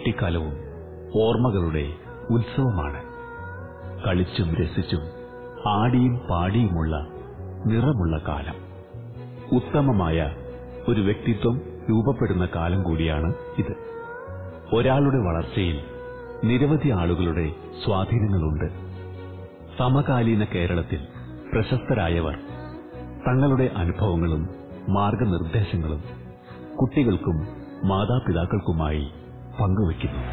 കുട്ടിക്കാലവും ഓർമ്മകളുടെ ഉത്സവമാണ് കളിച്ചും രസിച്ചും ആടിയും പാടിയുമുള്ള നിറമുള്ള കാലം ഉത്തമമായ ഒരു വ്യക്തിത്വം രൂപപ്പെടുന്ന കാലം കൂടിയാണ് ഇത് ഒരാളുടെ വളർച്ചയിൽ നിരവധി ആളുകളുടെ സ്വാധീനങ്ങളുണ്ട് സമകാലീന കേരളത്തിൽ പ്രശസ്തരായവർ തങ്ങളുടെ അനുഭവങ്ങളും മാർഗനിർദ്ദേശങ്ങളും കുട്ടികൾക്കും മാതാപിതാക്കൾക്കുമായി പങ്കുവയ്ക്കുന്നു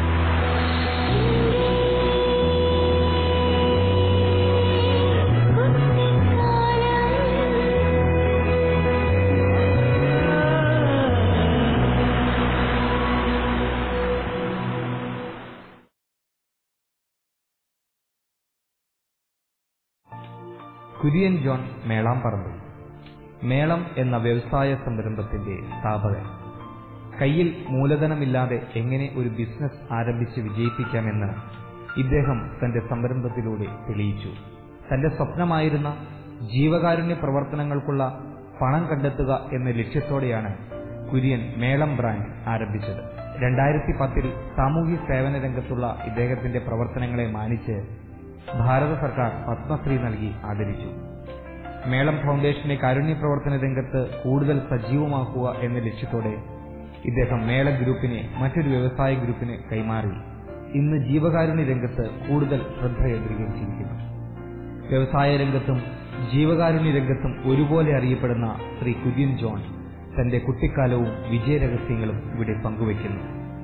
കുര്യൻ ജോൺ മേളാമ്പറമ്പ് മേളം എന്ന വ്യവസായ സംരംഭത്തിന്റെ സ്ഥാപകൻ കയ്യിൽ മൂലധനമില്ലാതെ എങ്ങനെ ഒരു ബിസിനസ് ആരംഭിച്ച് വിജയിപ്പിക്കാമെന്ന് ഇദ്ദേഹം തന്റെ സംരംഭത്തിലൂടെ തെളിയിച്ചു തന്റെ സ്വപ്നമായിരുന്ന ജീവകാരുണ്യ പ്രവർത്തനങ്ങൾക്കുള്ള പണം കണ്ടെത്തുക എന്ന ലക്ഷ്യത്തോടെയാണ് കുര്യൻ മേളം ബ്രാൻഡ് ആരംഭിച്ചത് രണ്ടായിരത്തി പത്തിൽ സാമൂഹ്യ സേവന രംഗത്തുള്ള ഇദ്ദേഹത്തിന്റെ പ്രവർത്തനങ്ങളെ മാനിച്ച് ഭാരത സർക്കാർ പത്മശ്രീ നൽകി ആദരിച്ചു മേളം ഫൗണ്ടേഷനെ കാരുണ്യ പ്രവർത്തന രംഗത്ത് കൂടുതൽ സജീവമാക്കുക എന്ന ലക്ഷ്യത്തോടെ ഇദ്ദേഹം മേള ഗ്രൂപ്പിനെ മറ്റൊരു വ്യവസായ ഗ്രൂപ്പിന് കൈമാറി ഇന്ന് ജീവകാരുണ്യ രംഗത്ത് കൂടുതൽ ശ്രദ്ധ കേന്ദ്രീകരിച്ചിരിക്കുന്നു വ്യവസായ രംഗത്തും ജീവകാരുണ്യ രംഗത്തും ഒരുപോലെ അറിയപ്പെടുന്ന ശ്രീ കുര്യൻ ജോൺ തന്റെ കുട്ടിക്കാലവും വിജയരഹസ്യങ്ങളും ഇവിടെ പങ്കുവയ്ക്കുന്നു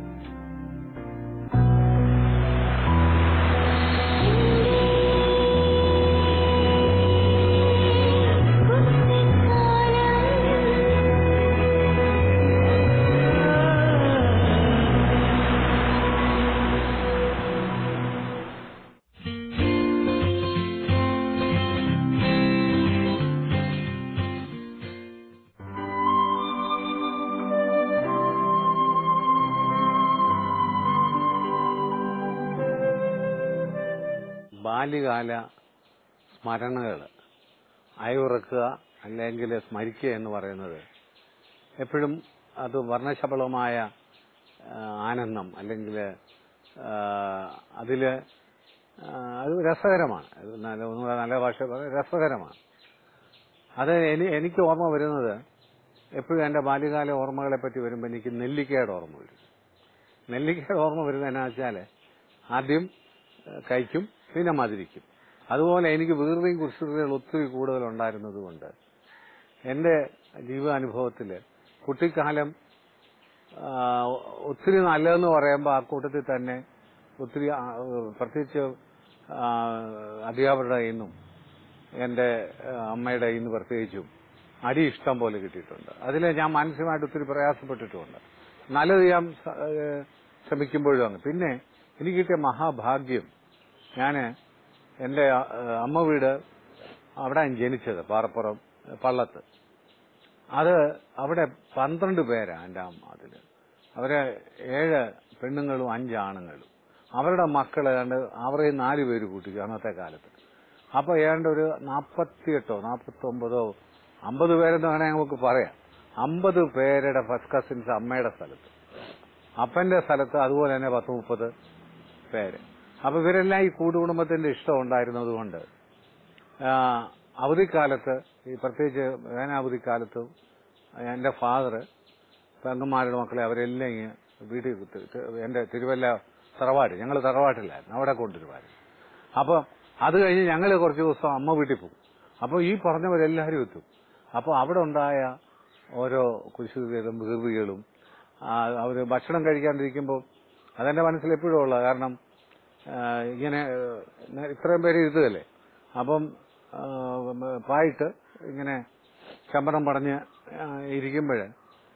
ബാല്യകാല സ്മരണകൾ അയവിറക്കുക അല്ലെങ്കിൽ സ്മരിക്കുക എന്ന് പറയുന്നത് എപ്പോഴും അത് വർണ്ണശബളമായ ആ, ആനന്ദം അല്ലെങ്കിൽ അതിൽ അത് രസകരമാണ് അത് നല്ല ഒന്നുകൂടെ നല്ല ഭാഷ പറയാം, രസകരമാണ് അത് എനി എനിക്ക് ഓർമ്മ വരുന്നത് എപ്പോഴും എൻ്റെ ബാല്യകാല ഓർമ്മകളെ പറ്റി വരുമ്പോൾ എനിക്ക് നെല്ലിക്കയുടെ ഓർമ്മ വരും നെല്ലിക്കയുടെ ഓർമ്മ വരുന്നത് എന്നാ വെച്ചാൽ ആദ്യം ഏഹ്, കഴിക്കും പിന്നെ മധുരിക്കും അതുപോലെ എനിക്ക് വീർവയും കുസൃതികൾ ഒത്തിരി കൂടുതൽ ഉണ്ടായിരുന്നതുകൊണ്ട് എൻ്റെ ജീവിതാനുഭവത്തിൽ കുട്ടിക്കാലം ആ, ഒത്തിരി നല്ലതെന്ന് പറയുമ്പോൾ ആ കൂട്ടത്തിൽ തന്നെ ഒത്തിരി ആ, പ്രത്യേകിച്ച് ആ, അധ്യാപകരുടെ കയ്യിൽ നിന്നും എൻ്റെ ആ, അമ്മയുടെ കയ്യിൽ നിന്ന് പ്രത്യേകിച്ചും അടി ഇഷ്ടം പോലെ കിട്ടിയിട്ടുണ്ട് അതിൽ ഞാൻ മാനസികമായിട്ട് ഒത്തിരി പ്രയാസപ്പെട്ടിട്ടുമുണ്ട് നല്ലത് ചെയ്യാൻ സ- ഏഹ് ശ്രമിക്കുമ്പോഴും അങ്ങ് പിന്നെ എനിക്ക് കിട്ടിയ മഹാഭാഗ്യം ഞാൻ എൻ്റെ ആ, അമ്മ വീട് അവിടെ ജനിച്ചത് പാറപ്പുറം പള്ളത്ത് അത് അവിടെ പന്ത്രണ്ട് പേരാ എൻ്റെ അമ്മ അതില് അവരെ ഏഴ് പെണ്ണുങ്ങളും അഞ്ച് ആണുങ്ങളും അവരുടെ മക്കൾ ഏതാണ്ട് അവരെ നാല് പേര് കൂട്ടിക്കും അന്നത്തെ കാലത്ത് അപ്പൊ ഏതാണ്ട് ഒരു നാൽപ്പത്തിയെട്ടോ നാൽപ്പത്തി ഒമ്പതോ അമ്പത് പേരെന്ന് വേണമെങ്കിൽ നമുക്ക് പറയാം അമ്പത് പേരുടെ ഫസ്റ്റ് കസിൻസ് അമ്മയുടെ സ്ഥലത്ത് അപ്പന്റെ സ്ഥലത്ത് അതുപോലെ തന്നെ പത്ത് മുപ്പത് പേര് അപ്പൊ ഇവരെല്ലാം ഈ കൂട്ടുകുടുംബത്തിന്റെ ഇഷ്ടം ഉണ്ടായിരുന്നതുകൊണ്ട് ആ, അവധിക്കാലത്ത് ഈ പ്രത്യേകിച്ച് വേനാവധിക്കാലത്തും എന്റെ ഫാദർ പെങ്ങന്മാരുടെ മക്കളെ അവരെല്ലാം ഇങ്ങ് വീട്ടിൽ തി- തി- എന്റെ തിരുവല്ല തറവാട് ഞങ്ങൾ തറവാട്ടിലായിരുന്നു അവിടെ കൊണ്ടുവരുമായിരുന്നു അപ്പൊ അത് കഴിഞ്ഞ് ഞങ്ങൾ കുറച്ച് ദിവസം അമ്മ വീട്ടിൽ പോകും അപ്പൊ ഈ പറഞ്ഞവരെല്ലാവരും എത്തും അപ്പൊ അവിടെ ഉണ്ടായ ഓരോ കുശുകളും വീർവികളും അവര് ഭക്ഷണം കഴിക്കാണ്ടിരിക്കുമ്പോൾ അതെന്റെ മനസ്സിൽ എപ്പോഴും ഉള്ള കാരണം ആ, ഇങ്ങനെ ആ, ഇത്രയും പേര് ഇരുത്തുകയല്ലേ അപ്പം ആ, പായിട്ട് ഇങ്ങനെ ചമ്പരം പറഞ്ഞ് ഇരിക്കുമ്പോൾ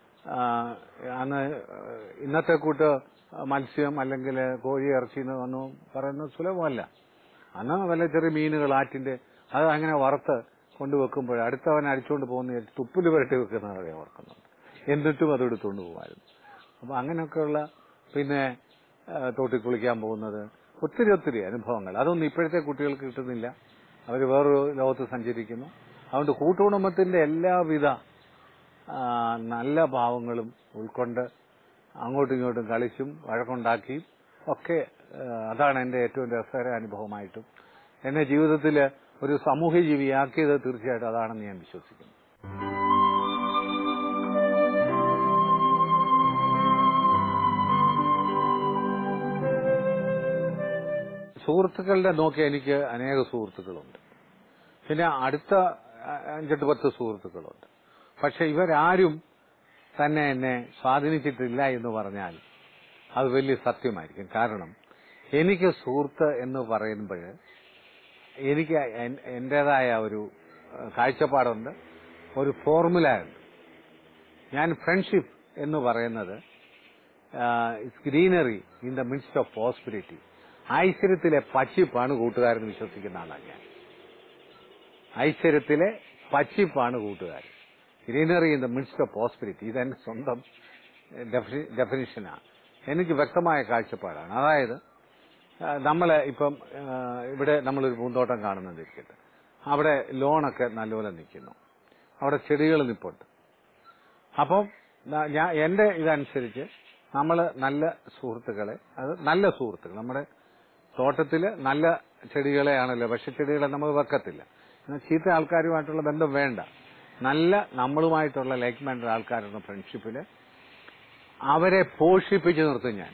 അന്ന് ഇന്നത്തെ കൂട്ട് മത്സ്യം അല്ലെങ്കിൽ കോഴി ഇറച്ചി എന്ന് വന്നു പറയുന്നത് സുലഭമല്ല അന്ന് വല്ല ചെറിയ മീനുകൾ ആറ്റിന്റെ അത് അങ്ങനെ വറുത്ത് കൊണ്ടുവെക്കുമ്പോൾ അടുത്തവൻ അടിച്ചുകൊണ്ട് പോകുന്ന തുപ്പിൽ പുരട്ടി വെക്കുന്നത് ഓർക്കുന്നുണ്ട് എന്നിട്ടും അത് എടുത്തുകൊണ്ട് പോകുമായിരുന്നു അപ്പൊ അങ്ങനെയൊക്കെയുള്ള പിന്നെ ആ, തോട്ടിൽ കുളിക്കാൻ പോകുന്നത് ഒത്തിരി ഒത്തിരി അനുഭവങ്ങൾ അതൊന്നും ഇപ്പോഴത്തെ കുട്ടികൾക്ക് കിട്ടുന്നില്ല അവർ വേറൊരു ലോകത്ത് സഞ്ചരിക്കുന്നു അതുകൊണ്ട് കൂട്ടുകുടുംബത്തിന്റെ എല്ലാവിധ ആ, നല്ല ഭാവങ്ങളും ഉൾക്കൊണ്ട് അങ്ങോട്ടും ഇങ്ങോട്ടും കളിച്ചും വഴക്കുണ്ടാക്കിയും ഒക്കെ ഏഹ്, അതാണ് എന്റെ ഏറ്റവും രസകര അനുഭവമായിട്ടും എന്നെ ജീവിതത്തിൽ ഒരു സാമൂഹ്യ ജീവിയാക്കിയത് തീർച്ചയായിട്ടും അതാണെന്ന് ഞാൻ വിശ്വസിക്കുന്നു സുഹൃത്തുക്കളുടെ നോക്കി എനിക്ക് അനേക സുഹൃത്തുക്കളുണ്ട് പിന്നെ അടുത്ത അ- അഞ്ചെട്ട് പത്ത് സുഹൃത്തുക്കളുണ്ട് പക്ഷെ ഇവരാരും തന്നെ എന്നെ സ്വാധീനിച്ചിട്ടില്ല എന്ന് പറഞ്ഞാൽ അത് വലിയ സത്യമായിരിക്കും കാരണം എനിക്ക് സുഹൃത്ത് എന്ന് പറയുമ്പോൾ എനിക്ക് എൻ- എന്റേതായ ഒരു ഏഹ്, കാഴ്ചപ്പാടുണ്ട് ഒരു ഫോർമുല ഉണ്ട് ഞാൻ ഫ്രണ്ട്ഷിപ്പ് എന്ന് പറയുന്നത് greenery in the midst of prosperity ഐശ്വര്യത്തിലെ പച്ചിപ്പാണ് കൂട്ടുകാരെന്ന് വിശ്വസിക്കുന്ന ആളാണ് ഞാൻ ഐശ്വര്യത്തിലെ പച്ചിപ്പാണ് കൂട്ടുകാരൻ greenery in the midst of prosperity ഇതെന്റെ സ്വന്തം ഡെഫിനിഷനാണ് എനിക്ക് വ്യക്തമായ കാഴ്ചപ്പാടാണ് അതായത് നമ്മൾ ഇപ്പം ആ, ഇവിടെ നമ്മളൊരു പൂന്തോട്ടം കാണുന്നതിരിക്കട്ടെ അവിടെ ലോണൊക്കെ നല്ലപോലെ നിൽക്കുന്നു അവിടെ ചെടികൾ നിൽപ്പുണ്ട് അപ്പം ന- ഞാൻ എന്റെ ഇതനുസരിച്ച് നമ്മൾ നല്ല സുഹൃത്തുക്കളെ അത് നല്ല സുഹൃത്തുക്കൾ നമ്മുടെ തോട്ടത്തില് നല്ല ചെടികളെയാണല്ലോ പക്ഷെ ചെടികളെ നമ്മൾ വെക്കത്തില്ല എന്നാൽ ചീത്ത ആൾക്കാരുമായിട്ടുള്ള ബന്ധം വേണ്ട നല്ല നമ്മളുമായിട്ടുള്ള ലൈക്ക് മൈൻഡ് ആൾക്കാരുടെ ഫ്രണ്ട്ഷിപ്പില് അവരെ പോഷിപ്പിച്ച് നിർത്തും ഞാൻ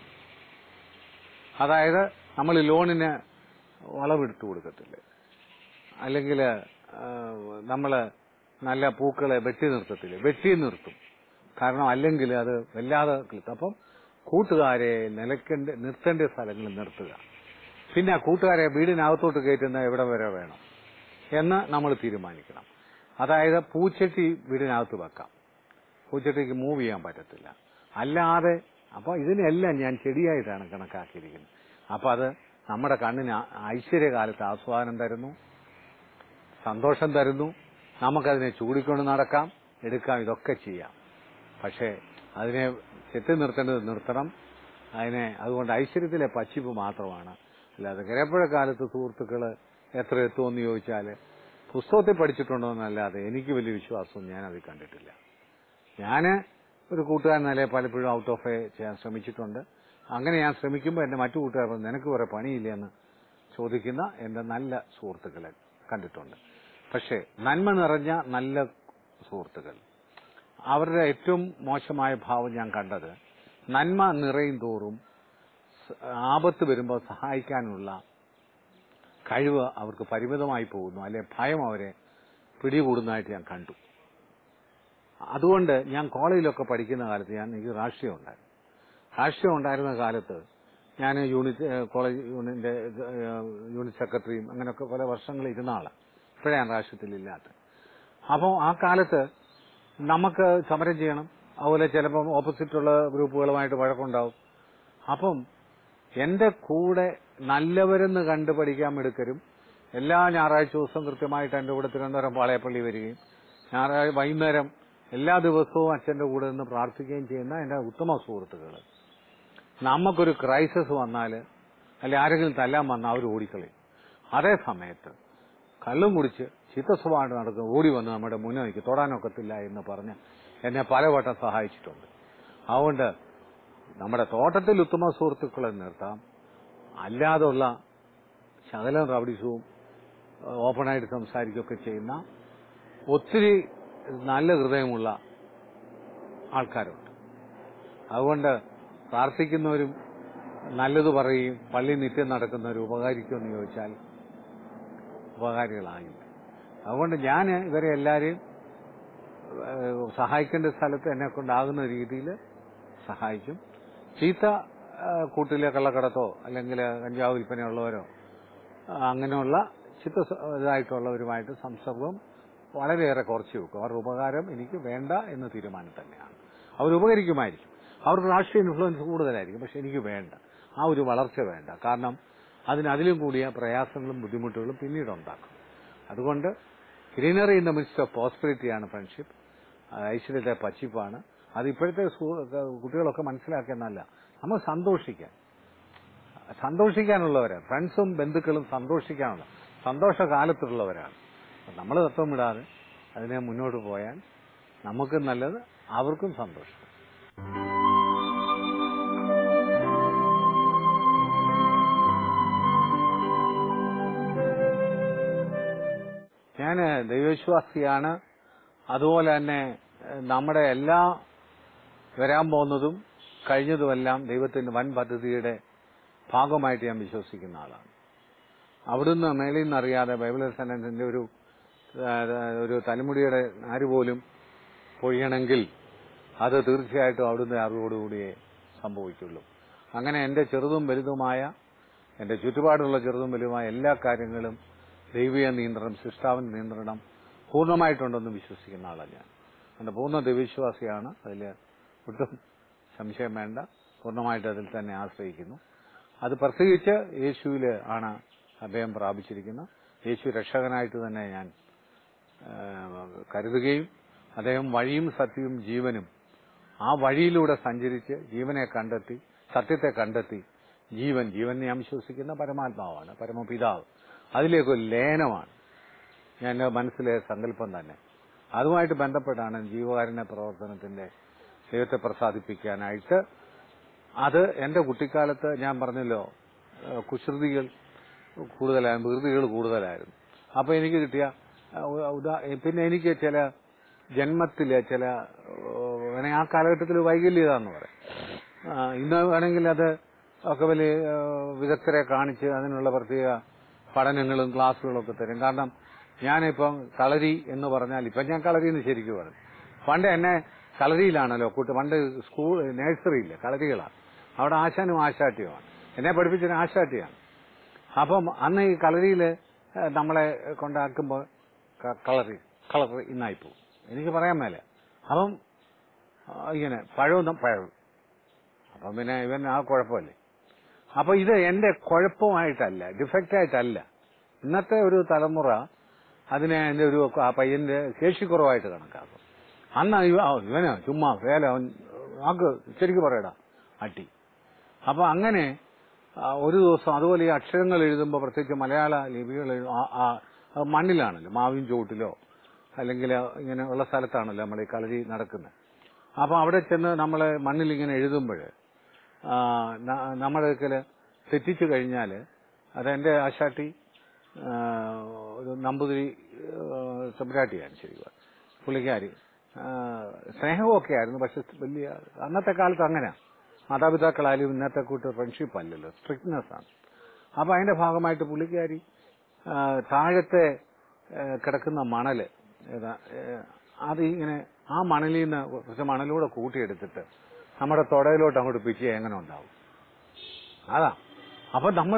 അതായത് നമ്മൾ ലോണിന് വളമെടുത്തു കൊടുക്കത്തില്ല അല്ലെങ്കിൽ നമ്മൾ നല്ല പൂക്കളെ വെട്ടി നിർത്തത്തില്ല വെട്ടി നിർത്തും കാരണം അല്ലെങ്കിൽ അത് വല്ലാതെ കിളുത്തും അപ്പം കൂട്ടുകാരെ നിലക്കേണ്ട നിർത്തേണ്ട സ്ഥലങ്ങളിൽ നിർത്തുക പിന്നെ ആ കൂട്ടുകാരെ വീടിനകത്തോട്ട് കയറ്റുന്ന എവിടെ വരെ വേണം എന്ന് നമ്മൾ തീരുമാനിക്കണം അതായത് പൂച്ചട്ടി വീടിനകത്ത് വെക്കാം പൂച്ചട്ടിക്ക് മൂവ് ചെയ്യാൻ പറ്റത്തില്ല അല്ലാതെ അപ്പൊ ഇതിനെല്ലാം ഞാൻ ചെടിയായിട്ടാണ് കണക്കാക്കിയിരിക്കുന്നത് അപ്പൊ അത് നമ്മുടെ കണ്ണിന് ആ- ഐശ്വര്യകാലത്ത് ആസ്വാദനം തരുന്നു സന്തോഷം തരുന്നു നമുക്കതിനെ ചൂടിക്കൊണ്ട് നടക്കാം എടുക്കാം ഇതൊക്കെ ചെയ്യാം പക്ഷേ അതിനെ ചെത്തി നിർത്തേണ്ടത് നിർത്തണം അതിനെ അതുകൊണ്ട് ഐശ്വര്യത്തിലെ പച്ചിപ്പ് മാത്രമാണ് അല്ലാതെ കിരപ്പഴക്കാലത്ത് സുഹൃത്തുക്കള് എത്ര എത്തുമെന്ന് ചോദിച്ചാൽ പുസ്തകത്തിൽ പഠിച്ചിട്ടുണ്ടോ എന്നല്ലാതെ എനിക്ക് വലിയ വിശ്വാസവും ഞാൻ അതിൽ കണ്ടിട്ടില്ല ഞാൻ ഒരു കൂട്ടുകാരൻ നിലയെ പലപ്പോഴും ഔട്ട് ഓഫ് എ ചെയ്യാൻ ശ്രമിച്ചിട്ടുണ്ട് അങ്ങനെ ഞാൻ ശ്രമിക്കുമ്പോൾ എന്റെ മറ്റു കൂട്ടുകാർ പറഞ്ഞു, നിനക്ക് കുറെ പണിയില്ലേ എന്ന് ചോദിക്കുന്ന എന്റെ നല്ല സുഹൃത്തുക്കളെ കണ്ടിട്ടുണ്ട് പക്ഷേ നന്മ നിറഞ്ഞ നല്ല സുഹൃത്തുക്കൾ അവരുടെ ഏറ്റവും മോശമായ ഭാവം ഞാൻ കണ്ടത് നന്മ നിറയും തോറും സ- ആപത്ത് വരുമ്പോൾ സഹായിക്കാനുള്ള കഴിവ് അവർക്ക് പരിമിതമായി പോകുന്നു അല്ലെ ഭയം അവരെ പിടികൂടുന്നതായിട്ട് ഞാൻ കണ്ടു അതുകൊണ്ട് ഞാൻ കോളേജിലൊക്കെ പഠിക്കുന്ന കാലത്ത് ഞാൻ എനിക്ക് രാഷ്ട്രീയം ഉണ്ടായിരുന്നു രാഷ്ട്രീയം ഉണ്ടായിരുന്ന കാലത്ത് ഞാൻ യൂണിറ്റ് ഏഹ് കോളേജ് യൂണിറ്റിന്റെ ഏഹ് യൂണിറ്റ് സെക്രട്ടറിയും അങ്ങനെയൊക്കെ പല വർഷങ്ങൾ ഇരുന്ന ആളാണ് ഇപ്പോഴേ ഞാൻ രാഷ്ട്രീയത്തിലില്ലാത്ത അപ്പോൾ ആ കാലത്ത് നമുക്ക് സമരം ചെയ്യണം അതുപോലെ ചിലപ്പം ഓപ്പോസിറ്റുള്ള ഗ്രൂപ്പുകളുമായിട്ട് വഴക്കുണ്ടാവും അപ്പം എന്റെ കൂടെ നല്ലവരെന്ന് കണ്ട് പഠിക്കാൻ എടുക്കരും എല്ലാ ഞായറാഴ്ച ദിവസം കൃത്യമായിട്ട് എന്റെ കൂടെ തിരുവനന്തപുരം പാളയപ്പള്ളി വരികയും ഞായറാഴ്ച വൈകുന്നേരം എല്ലാ ദിവസവും അച്ഛന്റെ കൂടെ നിന്ന് പ്രാർത്ഥിക്കുകയും ചെയ്യുന്ന എന്റെ ഉത്തമ സുഹൃത്തുക്കൾ നമുക്കൊരു ക്രൈസിസ് വന്നാൽ അല്ലെ ആരെങ്കിലും തല്ലാൻ വന്നാൽ അവർ ഓടിക്കളയും അതേ സമയത്ത് കള്ളും കുടിച്ച് ചിത്തസ്വഭാവമായിട്ട് നടക്കുന്ന ഓടി വന്ന് നമ്മുടെ മുന്നിൽ നിൽക്കും തൊടാനൊക്കത്തില്ല എന്ന് പറഞ്ഞ് എന്നെ പലവട്ടം സഹായിച്ചിട്ടുണ്ട് അതുകൊണ്ട് നമ്മുടെ തോട്ടത്തിൽ ഉത്തമ സുഹൃത്തുക്കളെ നിർത്താം അല്ലാതുള്ള ശകലം റബഡിസവും ഓപ്പണായിട്ട് സംസാരിക്കുകയൊക്കെ ചെയ്യുന്ന ഒത്തിരി നല്ല ഹൃദയമുള്ള ആൾക്കാരുണ്ട് അതുകൊണ്ട് പ്രാർത്ഥിക്കുന്നവരും നല്ലത് പറയും പള്ളി നിത്യം നടക്കുന്നവരും ഉപകാരിക്കുമെന്ന് ചോദിച്ചാൽ ഉപകാരികളായില്ല അതുകൊണ്ട് ഞാൻ ഇവരെ എല്ലാവരെയും ഏഹ്, സഹായിക്കേണ്ട സ്ഥലത്ത് എന്നെ കൊണ്ടാകുന്ന രീതിയിൽ സഹായിക്കും ചീത്ത ഏഹ്, കൂട്ടിലെ കള്ളക്കടത്തോ അല്ലെങ്കിൽ കഞ്ചാവ് വിൽപ്പനയുള്ളവരോ ആ, അങ്ങനെയുള്ള ചിത്ത ഇതായിട്ടുള്ളവരുമായിട്ട് സംസർഗം വളരെയേറെ കുറച്ച് വെക്കും അവരുടെ ഉപകാരം എനിക്ക് വേണ്ട എന്ന തീരുമാനം തന്നെയാണ് അവർ ഉപകരിക്കുമായിരിക്കും അവർക്ക് രാഷ്ട്രീയ ഇൻഫ്ലുവൻസ് കൂടുതലായിരിക്കും പക്ഷെ എനിക്ക് വേണ്ട ആ ഒരു വളർച്ച വേണ്ട കാരണം അതിന് അതിലും കൂടിയ പ്രയാസങ്ങളും ബുദ്ധിമുട്ടുകളും പിന്നീട് ഉണ്ടാക്കും അതുകൊണ്ട് greenery in the midst of പോസ്പിരിറ്റിയാണ് ഫ്രണ്ട്ഷിപ്പ് ഐശ്വര്യത്തെ പച്ചിപ്പാണ് അത് ഇപ്പോഴത്തെ സു- കുട്ടികളൊക്കെ മനസ്സിലാക്കിയെന്നല്ല നമ്മൾ സന്തോഷിക്കാൻ സന്തോഷിക്കാനുള്ളവരാണ് ഫ്രണ്ട്സും ബന്ധുക്കളും സന്തോഷിക്കാനുള്ള സന്തോഷകാലത്തുള്ളവരാണ് നമ്മൾ തത്വം വിടാതെ അതിനെ മുന്നോട്ട് പോയാൽ നമുക്കും നല്ലത് അവർക്കും സന്തോഷം ഞാൻ ദൈവവിശ്വാസിയാണ് അതുപോലെ തന്നെ ഏഹ്, നമ്മുടെ എല്ലാ വരാൻ പോകുന്നതും കഴിഞ്ഞതുമെല്ലാം ദൈവത്തിന്റെ വൻ പദ്ധതിയുടെ ഭാഗമായിട്ട് ഞാൻ വിശ്വസിക്കുന്ന ആളാണ് അവിടുന്ന് മേളിൽ നിന്നറിയാതെ ബൈബിൾ സെനറ്റിന്റെ ഒരു ആ, ഒരു തലമുടിയുടെ ആര് പോലും പൊഴിയണമെങ്കിൽ അത് തീർച്ചയായിട്ടും അവിടുന്ന് അറിവോടുകൂടിയേ സംഭവിക്കുള്ളൂ അങ്ങനെ എന്റെ ചെറുതും വലുതുമായ എന്റെ ചുറ്റുപാടുള്ള ചെറുതും വലുതുമായ എല്ലാ കാര്യങ്ങളും ദൈവീയ നിയന്ത്രണം സൃഷ്ടാവിന്റെ നിയന്ത്രണം പൂർണ്ണമായിട്ടുണ്ടെന്ന് വിശ്വസിക്കുന്ന ആളാണ് ഞാൻ എന്റെ പൂർണ്ണ ദൈവവിശ്വാസിയാണ് അതിൽ ഒട്ടും സംശയം വേണ്ട പൂർണ്ണമായിട്ട് അതിൽ തന്നെ ആശ്രയിക്കുന്നു അത് പ്രത്യേകിച്ച് യേശുവിൽ ആണ് അഭയം പ്രാപിച്ചിരിക്കുന്നത് യേശു രക്ഷകനായിട്ട് തന്നെ ഞാൻ ആ, കരുതുകയും അദ്ദേഹം വഴിയും സത്യവും ജീവനും ആ വഴിയിലൂടെ സഞ്ചരിച്ച് ജീവനെ കണ്ടെത്തി സത്യത്തെ കണ്ടെത്തി ജീവൻ ജീവൻ ഞാൻ വിശ്വസിക്കുന്ന പരമാത്മാവാണ് പരമപിതാവ് അതിലേക്കൊരു ലയനമാണ് ഞാൻ എൻ്റെ മനസ്സിലെ സങ്കല്പം തന്നെ അതുമായിട്ട് ബന്ധപ്പെട്ടാണ് ജീവകാരുണ്യ പ്രവർത്തനത്തിന്റെ ദൈവത്തെ പ്രസാദിപ്പിക്കാനായിട്ട് അത് എന്റെ കുട്ടിക്കാലത്ത് ഞാൻ പറഞ്ഞല്ലോ ഏഹ് കുസൃതികൾ കൂടുതലായിരുന്നു വികൃതികൾ കൂടുതലായിരുന്നു അപ്പൊ എനിക്ക് കിട്ടിയ ഏഹ് ഉ- ഉദാ പിന്നെ എനിക്ക് ചില ജന്മത്തിലെ ചില ഏഹ് വേണേ ആ കാലഘട്ടത്തിൽ വൈകല്യതാന്ന് പറയാം ആ, ഇന്ന് വേണമെങ്കിൽ അത് ഒക്കെ വലിയ ഏഹ് വിദഗ്ധരെ കാണിച്ച് അതിനുള്ള പ്രത്യേക പഠനങ്ങളും ക്ലാസ്സുകളും ഒക്കെ തരും കാരണം ഞാനിപ്പം കളരി എന്ന് പറഞ്ഞാൽ ഇപ്പം ഞാൻ കളരി എന്ന് ശരിക്കും പറഞ്ഞു പണ്ട് എന്നെ കളരിയിലാണല്ലോ കൂട്ട് പണ്ട് സ്കൂൾ നഴ്സറിയില്ല കളരികളാണ് അവിടെ ആശാനും ആശാട്ടിയുമാണ് എന്നെ പഠിപ്പിച്ചൊരു ആശാട്ടിയാണ് അപ്പം അന്ന് ഈ കളരിയിൽ നമ്മളെ കൊണ്ടാക്കുമ്പോൾ ക- കളറി കളറി ഇന്നായി പോകും എനിക്ക് പറയാൻ മേല അപ്പം ആ, ഇങ്ങനെ പഴവും പഴവും അപ്പം പിന്നെ ഇവൻ ആ കുഴപ്പമല്ലേ അപ്പൊ ഇത് എന്റെ കുഴപ്പമായിട്ടല്ല ഡിഫക്റ്റ് ആയിട്ടല്ല ഇന്നത്തെ ഒരു തലമുറ അതിനെ എന്റെ ഒരു ആ പയ്യന്റെ ശേഷിക്കുറവായിട്ട് കണക്കാക്കും അന്ന് ഇവ- ആ, ഇവന് ചുമ്മാ വേല അവൻ ആക്ക് ശരിക്കും പറയടാ അട്ടി അപ്പൊ അങ്ങനെ ആ, ഒരു ദിവസം അതുപോലെ ഈ അക്ഷരങ്ങൾ എഴുതുമ്പോൾ പ്രത്യേകിച്ച് മലയാള ലിപികൾ എഴു- ആ- ആ- ആ മണ്ണിലാണല്ലോ മാവിൻ ചോട്ടിലോ അല്ലെങ്കിൽ ഇങ്ങനെ ഉള്ള സ്ഥലത്താണല്ലോ നമ്മൾ ഈ കളരി നടക്കുന്നത് അപ്പൊ അവിടെ ചെന്ന് നമ്മൾ മണ്ണിൽ ഇങ്ങനെ എഴുതുമ്പോൾ നമ്മുടെ അടുക്കൽ തെറ്റിച്ചു കഴിഞ്ഞാൽ അതെന്റെ ആശാട്ടി ആ, ഒരു നമ്പൂതിരി സെബ്രാട്ടിയാണ് ശരിക്കും പുള്ളിക്കാരി ആ, സ്നേഹമൊക്കെ ആയിരുന്നു പക്ഷെ വലിയ അന്നത്തെ കാലത്ത് അങ്ങനെ മാതാപിതാക്കളായാലും ഇന്നത്തെ കൂട്ട് ഫ്രണ്ട്ഷിപ്പ് അല്ലല്ലോ സ്ട്രിക്ട്നെസ് ആണ് അപ്പൊ അതിന്റെ ഭാഗമായിട്ട് പുള്ളിക്കാരി ആ, താഴത്തെ ആ, കിടക്കുന്ന മണല് ഏതാ, ഏ, അത് ഇങ്ങനെ ആ മണലിൽ നിന്ന് കുറച്ച് മണലൂടെ കൂട്ടിയെടുത്തിട്ട് നമ്മുടെ തൊടയിലോട്ട് അങ്ങോട്ട് പിച്ച് എങ്ങനെ ഉണ്ടാവും അതാ അപ്പൊ നമ്മൾ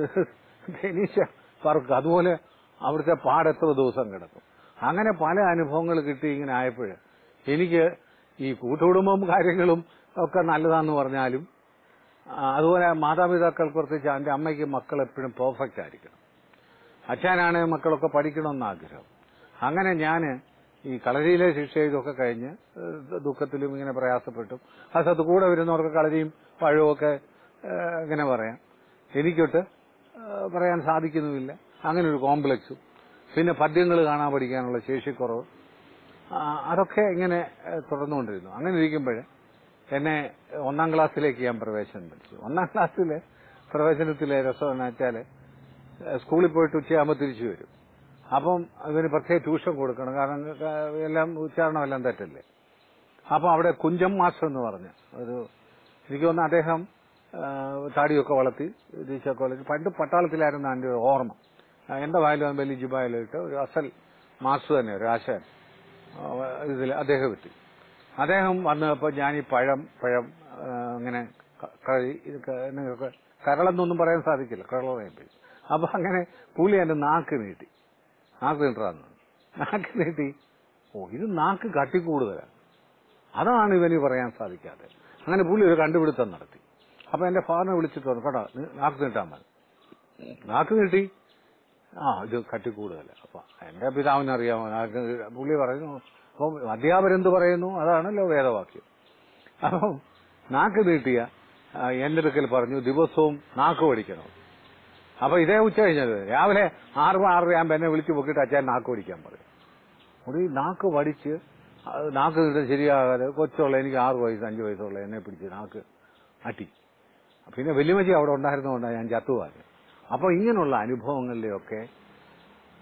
ടെനീഷ പറക്കും അതുപോലെ അവിടുത്തെ പാടെത്ര ദിവസം കിടക്കും അങ്ങനെ പല അനുഭവങ്ങൾ കിട്ടി ഇങ്ങനെ ആയപ്പോൾ എനിക്ക് ഈ കൂട്ടുകുടുംബം കാര്യങ്ങളും ഒക്കെ നല്ലതാന്ന് പറഞ്ഞാലും ആ, അതുപോലെ മാതാപിതാക്കൾക്ക് പ്രത്യേകിച്ച് എൻ്റെ അമ്മയ്ക്ക് മക്കൾ എപ്പോഴും പെർഫെക്റ്റ് ആയിരിക്കണം അച്ഛനാണ് മക്കളൊക്കെ പഠിക്കണമെന്ന് ആഗ്രഹം അങ്ങനെ ഞാൻ ഈ കളരിയിലെ ശിക്ഷ ഇതൊക്കെ കഴിഞ്ഞ് ഏഹ്, ദുഃഖത്തിലും ഇങ്ങനെ പ്രയാസപ്പെട്ടു ആ സ്ഥലത്ത് കൂടെ വരുന്നവർക്ക് കളരിയും പഴവും ഒക്കെ ഏഹ്, ഇങ്ങനെ പറയാം എനിക്കൊട്ട് ഏഹ്, പറയാൻ സാധിക്കുന്നുമില്ല അങ്ങനെ ഒരു കോംപ്ലക്സും പിന്നെ പദ്യങ്ങൾ കാണാൻ പഠിക്കാനുള്ള ശേഷിക്കുറവ് ആ, അതൊക്കെ ഇങ്ങനെ ഏഹ്, തുടർന്നുകൊണ്ടിരുന്നു അങ്ങനെ ഇരിക്കുമ്പോൾ എന്നെ ഒന്നാം ക്ലാസ്സിലേക്ക് ഞാൻ പ്രവേശനം പഠിച്ചു ഒന്നാം ക്ലാസ്സിലെ പ്രവേശനത്തിലെ രസം എന്ന് വെച്ചാല് ഏഹ്, സ്കൂളിൽ പോയിട്ട് ഉച്ചയാകുമ്പോൾ തിരിച്ചു വരും അപ്പം ഇവന് പ്രത്യേക ട്യൂഷൻ കൊടുക്കണം കാരണം ഏഹ്, എല്ലാം ഉച്ചാരണം എല്ലാം തെറ്റല്ലേ അപ്പൊ അവിടെ കുഞ്ചം മാസ്റ്റർ എന്ന് പറഞ്ഞ ഒരു എനിക്ക് തോന്നുന്നു അദ്ദേഹം ഏഹ്, താടിയൊക്കെ വളർത്തി ദീശയൊക്കെ വളർത്തി പണ്ട് പട്ടാളത്തിലായിരുന്ന എൻ്റെ ഒരു ഓർമ്മ ആ, എന്റെ വായിലും വലിയ ജുബായിലും ഇട്ട് ഒരു അസൽ മാസ്റ്റർ തന്നെ ഒരു ആശാൻ ഇതിൽ അദ്ദേഹം എത്തി അദ്ദേഹം വന്നപ്പോൾ ഞാൻ ഈ പഴം പഴം ആ, ഇങ്ങനെ ക- കഴി ഇത് ക- എന്നൊക്കെ കരളെന്നൊന്നും പറയാൻ സാധിക്കില്ല കരള പറയുമ്പോൾ അപ്പൊ അങ്ങനെ പുള്ളി എന്റെ നാക്ക് നീട്ടി നാക്ക് നീട്ടാന്ന് നാക്ക് നീട്ടി ഓ ഇത് നാക്ക് കട്ടിക്കൂടുതലാണ് അതാണ് ഇവന് പറയാൻ സാധിക്കാതെ അങ്ങനെ പുള്ളി ഒരു കണ്ടുപിടുത്തം നടത്തി അപ്പൊ എന്റെ ഫാദറിനെ വിളിച്ചിട്ട് പറഞ്ഞു കേട്ടോ നി- നാക്ക് നീട്ടാൻ മതി നാക്ക് നീട്ടി ആ ഇത് കട്ടിക്കൂടുതല അപ്പൊ എന്റെ പിതാവിനറിയാമോ നാക്ക് പുള്ളി പറയുന്നു അപ്പം അധ്യാപകരെന്ത് പറയുന്നു അതാണല്ലോ വേദവാക്യം അപ്പം നാക്ക് നീട്ടിയ ആ, എന്റെ അടുക്കൽ പറഞ്ഞു ദിവസവും നാക്ക് പഠിക്കണം അപ്പൊ ഇതേ ഉച്ച കഴിഞ്ഞത് രാവിലെ ആറ് ആറര ആകുമ്പോ എന്നെ വിളിച്ചു പൊക്കിയിട്ട് അച്ഛൻ നാക്ക് പഠിക്കാൻ പറയും ഒരു നാക്ക് പഠിച്ച് അത് നാക്ക് നീട്ടാൻ ശരിയാകാതെ കൊച്ചുള്ള എനിക്ക് ആറ് വയസ്സ് അഞ്ച് വയസ്സുള്ള എന്നെ പിടിച്ച് നാക്ക് അട്ടി പിന്നെ വലിയമ്മച്ചി അവിടെ ഉണ്ടായിരുന്നതുകൊണ്ടാണ് ഞാൻ ചത്തുപോയത് അപ്പൊ ഇങ്ങനെയുള്ള അനുഭവങ്ങളിലെയൊക്കെ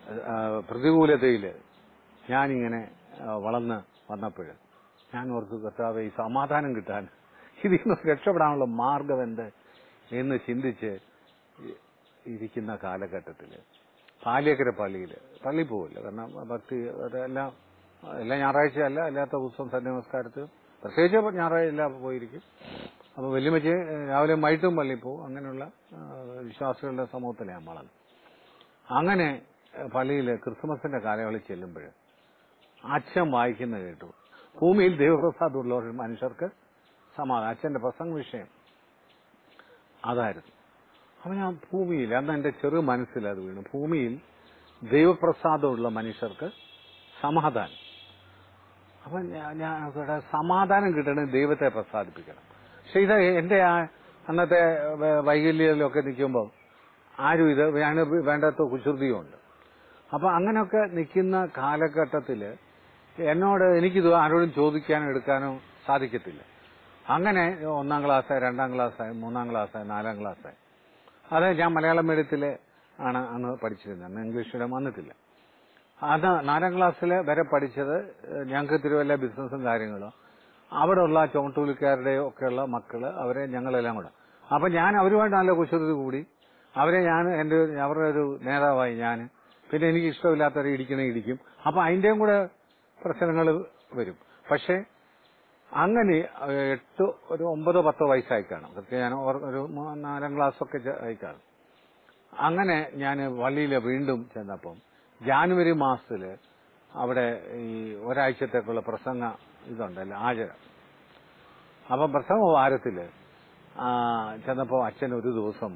ആ, പ്രതികൂലതയിൽ ഞാനിങ്ങനെ ആ, വളർന്ന് വന്നപ്പോൾ ഞാൻ ഓർത്തു കർത്താവ് ഈ സമാധാനം കിട്ടാൻ ഇതിൽ നിന്ന് രക്ഷപ്പെടാനുള്ള മാർഗം എന്ത് എന്ന് ചിന്തിച്ച് ഇ- ഇരിക്കുന്ന കാലഘട്ടത്തിൽ പാലിയക്കര പള്ളിയിൽ പള്ളി പോവില്ല കാരണം ഭക്തി അതെല്ലാം എല്ലാ ഞായറാഴ്ച അല്ല അല്ലാത്ത ദിവസം സന്ധ്യ നമസ്കാരത്തിൽ പ്രത്യേകിച്ച് ഞായറാഴ്ച എല്ലാം പോയിരിക്കും അപ്പൊ വല്യമ്മച്ച് രാവിലെ വൈകിട്ടും പള്ളിയിൽ പോകും അങ്ങനെയുള്ള ആ, വിശ്വാസികളുടെ സമൂഹത്തിലാണ് വളർന്നത് അങ്ങനെ പള്ളിയിൽ ക്രിസ്മസിന്റെ കാലയളവിൽ ചെല്ലുമ്പോൾ അച്ഛൻ വായിക്കുന്ന കേട്ടു ഭൂമിയിൽ ദൈവപ്രസാദമുള്ള ഒരു മനുഷ്യർക്ക് സമാധാനം അച്ഛന്റെ പ്രസംഗ വിഷയം അതായിരുന്നു അപ്പൊ ഞാൻ ഭൂമിയിൽ അന്ന് എന്റെ ചെറു മനസ്സിൽ അത് വീണു ഭൂമിയിൽ ദൈവപ്രസാദമുള്ള മനുഷ്യർക്ക് സമാധാനം അപ്പൊ ഞാൻ ഞാൻ ഇവിടെ സമാധാനം കിട്ടണമെങ്കിൽ ദൈവത്തെ പ്രസാദിപ്പിക്കണം പക്ഷെ ഇത് എന്റെ ആ അന്നത്തെ വ- വൈകല്യത്തിലൊക്കെ നിൽക്കുമ്പോൾ ആരും ഇത് ഞാൻ വേണ്ടാത്ത കുസൃതിയുണ്ട് അപ്പൊ അങ്ങനെയൊക്കെ നിൽക്കുന്ന കാലഘട്ടത്തില് എന്നോട് എനിക്കിത് ആരോടും ചോദിക്കാനോ എടുക്കാനോ സാധിക്കത്തില്ല അങ്ങനെ ഒന്നാം ക്ലാസ്സായി രണ്ടാം ക്ലാസ്സായി മൂന്നാം ക്ലാസ്സായി നാലാം ക്ലാസ്സായി അത് ഞാൻ മലയാളം മീഡിയത്തിൽ ആണ് അന്ന് പഠിച്ചിരുന്നത് അന്ന് ഇംഗ്ലീഷ് മീഡിയം വന്നിട്ടില്ല അത് നാലാം ക്ലാസ്സിൽ വരെ പഠിച്ചത് ഏഹ്, ഞങ്ങൾക്ക് തിരുവല്ല ബിസിനസ്സും കാര്യങ്ങളും അവിടെ ഉള്ള ചോട്ടൂലിക്കാരുടെ ഒക്കെയുള്ള മക്കള് അവരെ ഞങ്ങളെല്ലാം കൂടെ അപ്പൊ ഞാൻ അവരുമായിട്ട് നല്ല കുശലത കൂടി അവരെ ഞാൻ എന്റെ അവരുടെ ഒരു നേതാവായി ഞാൻ പിന്നെ എനിക്ക് ഇഷ്ടമില്ലാത്തവരെ ഇടിക്കണേ ഇടിക്കും അപ്പൊ അതിന്റെയും കൂടെ പ്രശ്നങ്ങൾ വരും പക്ഷേ അങ്ങനെ ഏഹ്, എട്ട് ഒരു ഒമ്പതോ പത്തോ വയസ്സായി കാണും കൃത്യം ഞാൻ ഓർ- ഒരു മൂ- നാലാം ക്ലാസ് ഒക്കെ ചെ- ആയി കാണും അങ്ങനെ ഞാൻ പള്ളിയിൽ വീണ്ടും ചെന്നപ്പം ജാനുവരി മാസത്തില് അവിടെ ഈ ഒരാഴ്ചത്തേക്കുള്ള പ്രസംഗ ഇതുണ്ടല്ലോ ആചരം അപ്പൊ പ്രസംഗ വാരത്തില് ആ, ചെന്നപ്പോ അച്ഛൻ ഒരു ദിവസം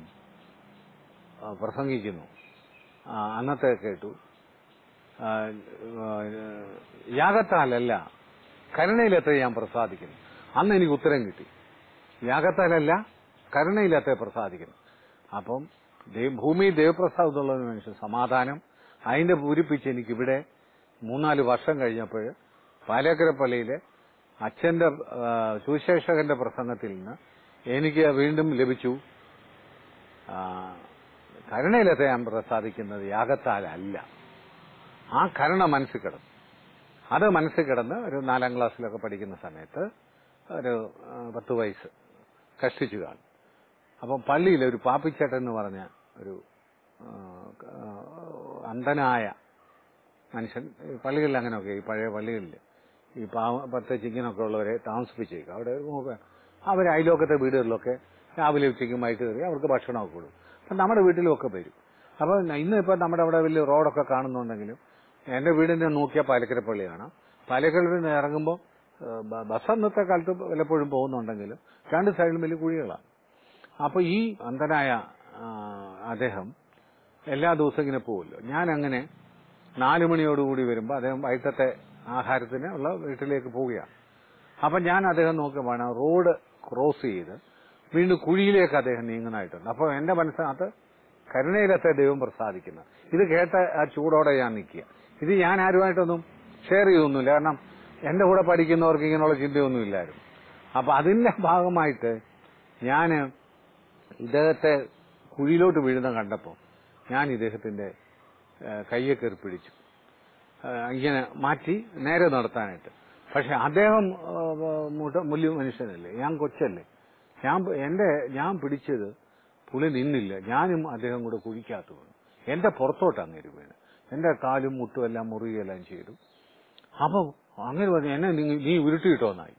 ആ, പ്രസംഗിക്കുന്നു ആ, അന്നത്തെ കേട്ടു ആ, ആ, യാഗത്താലല്ല കരുണയിലെത്ര ഞാൻ പ്രസാദിക്കുന്നു അന്ന് എനിക്ക് ഉത്തരം കിട്ടി യാഗത്താലല്ല കരുണയിലെത്ര പ്രസാദിക്കുന്നു അപ്പം ദൈവ- ഭൂമിയിൽ ദൈവപ്രസാദമുള്ള ഒരു മനുഷ്യൻ സമാധാനം അതിന്റെ പൂരിപ്പിച്ച് എനിക്കിവിടെ മൂന്നാല് വർഷം കഴിഞ്ഞപ്പോൾ പാലേക്കര പള്ളിയിലെ അച്ഛന്റെ ആ, സുവിശേഷകന്റെ പ്രസംഗത്തിൽ നിന്ന് എനിക്ക് വീണ്ടും ലഭിച്ചു ആ, കരുണയിലെത്തെ ഞാൻ പ്രസാദിക്കുന്നത് യാഗത്താലല്ല ആ കരുണ മനസ്സിൽ കിടന്നു അത് മനസ്സിൽ കിടന്ന് ഒരു നാലാം ക്ലാസ്സിലൊക്കെ പഠിക്കുന്ന സമയത്ത് ഒരു ആ, പത്ത് വയസ്സ് കഷ്ടിച്ചു കാണും അപ്പം പള്ളിയിൽ ഒരു പാപ്പിച്ചേട്ടൻ എന്ന് പറഞ്ഞ ഒരു ആ, ആ, അന്ധനായ മനുഷ്യൻ ഈ പള്ളികളിൽ അങ്ങനെയൊക്കെ ഈ പഴയ പള്ളികളിൽ ഈ പാവ പ്രത്യേകിച്ച് ഇങ്ങനെയൊക്കെ ഉള്ളവരെ താമസിപ്പിച്ചേക്കും അവിടെ ഒരു അവർ അയലോക്കത്തെ വീടുകളിലൊക്കെ രാവിലെ ഉച്ചയ്ക്കും വൈകിട്ട് കയറി അവർക്ക് ഭക്ഷണമൊക്കെ കൊടുക്കും അപ്പം നമ്മുടെ വീട്ടിലും ഒക്കെ വരും അപ്പോൾ ഇന്ന് ഇപ്പം നമ്മുടെ അവിടെ വലിയ റോഡൊക്കെ കാണുന്നുണ്ടെങ്കിലും എന്റെ വീടിനെ നോക്കിയാൽ പാലക്കര പള്ളി കാണാം പാലക്കരയിൽ നിന്ന് ഇറങ്ങുമ്പോൾ ഏഹ്, ബ- ബസ് അന്നത്തെ കാലത്ത് പലപ്പോഴും പോകുന്നുണ്ടെങ്കിലും രണ്ട് സൈഡിലും വലിയ കുഴികളാണ് അപ്പൊ ഈ അന്ധനായ ആ, അദ്ദേഹം എല്ലാ ദിവസവും ഇങ്ങനെ പോകുമല്ലോ ഞാൻ അങ്ങനെ നാലു മണിയോടുകൂടി വരുമ്പോൾ അദ്ദേഹം വൈകിട്ടത്തെ ആഹാരത്തിന് ഉള്ള വീട്ടിലേക്ക് പോവുകയാണ് അപ്പൊ ഞാൻ അദ്ദേഹം നോക്കുമ്പോൾ റോഡ് ക്രോസ് ചെയ്ത് വീണ്ടും കുഴിയിലേക്ക് അദ്ദേഹം നീങ്ങുന്നതായിട്ടുണ്ട് അപ്പോൾ എന്റെ മനസ്സിനകത്ത് കരുണയിലത്തെ ദൈവം പ്രസാദിക്കുന്നത് ഇത് കേട്ട ആ ചൂടോടെ ഞാൻ നിൽക്കുക ഇത് ഞാൻ ആരുമായിട്ടൊന്നും ഷെയർ ചെയ്തൊന്നുമില്ല കാരണം എന്റെ കൂടെ പഠിക്കുന്നവർക്ക് ഇങ്ങനെയുള്ള ചിന്തയൊന്നും ഇല്ലായിരുന്നു അപ്പൊ അതിന്റെ ഭാഗമായിട്ട് ഞാന് ഇദ്ദേഹത്തെ കുഴിയിലോട്ട് വീഴുന്ന കണ്ടപ്പോൾ ഞാൻ ഇദ്ദേഹത്തിന്റെ ഏഹ്, കയ്യെ കയറി പിടിച്ചു ഏഹ്, ഇങ്ങനെ മാറ്റി നേരെ നടത്താനായിട്ട് പക്ഷെ അദ്ദേഹം ഏഹ്, മുട്ട- വലിയ മനുഷ്യനല്ലേ ഞാൻ കൊച്ചല്ലേ ഞാൻ പ- എന്റെ ഞാൻ പിടിച്ചത് പുള്ളി നിന്നില്ല ഞാനും അദ്ദേഹം കൂടെ കുഴിക്കകത്ത് വീണു എന്റെ പുറത്തോട്ട് അങ്ങേര് വീണ് എന്റെ കാലും മുട്ടും എല്ലാം മുറിയുകയെല്ലാം ചെയ്തു അപ്പൊ അങ്ങനെ പറഞ്ഞു എന്നെ നീ നീ ഉരുട്ടിയിട്ടോന്നായി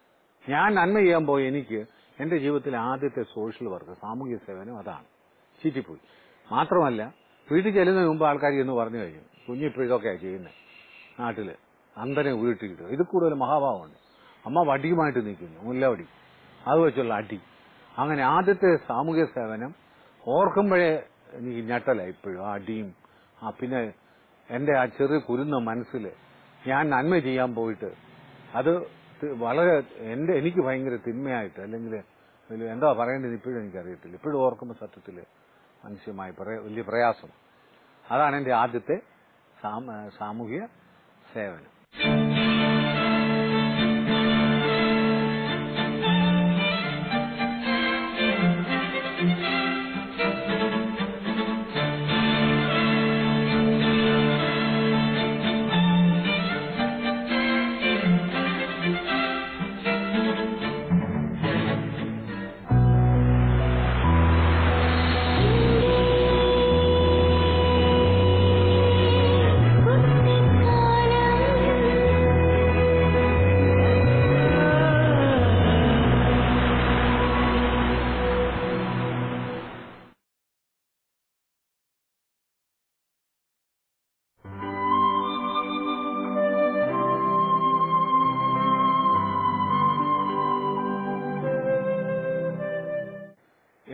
ഞാൻ നന്മ ചെയ്യാൻ പോയി എനിക്ക് എന്റെ ജീവിതത്തിലെ ആദ്യത്തെ സോഷ്യൽ വർക്ക് സാമൂഹ്യ സേവനം അതാണ് ചീറ്റിപ്പോയി മാത്രമല്ല വീട്ടിൽ ചെല്ലുന്നതിന് മുമ്പ് ആൾക്കാർ എന്ന് പറഞ്ഞു കഴിഞ്ഞു കുഞ്ഞിപ്പോ ഇതൊക്കെയാണ് ചെയ്യുന്നത് നാട്ടില് അന്തനെ ഉരുട്ടിയിട്ട് ഇത് കൂടുതൽ മഹാഭാവമുണ്ട് അമ്മ വടിയുമായിട്ട് നിൽക്കുന്നു മുല്ലവടി അത് വെച്ചുള്ള അടി അങ്ങനെ ആദ്യത്തെ സാമൂഹ്യ സേവനം ഓർക്കുമ്പോഴേ എനിക്ക് ഞെട്ടല ഇപ്പോഴും ആ അടിയും ആ പിന്നെ എന്റെ ആ ചെറിയ കുരുന്ന മനസ്സിൽ ഞാൻ നന്മ ചെയ്യാൻ പോയിട്ട് അത് തി- വളരെ എന്റെ എനിക്ക് ഭയങ്കര തിന്മയായിട്ട് അല്ലെങ്കിൽ വലിയ എന്താ പറയേണ്ടത് ഇപ്പോഴും എനിക്കറിയത്തില്ല ഇപ്പോഴും ഓർക്കുമ്പോൾ സത്യത്തിൽ മനുഷ്യമായി പറയ- വലിയ പ്രയാസം അതാണ് എന്റെ ആദ്യത്തെ സാമ- സാമൂഹ്യ സേവനം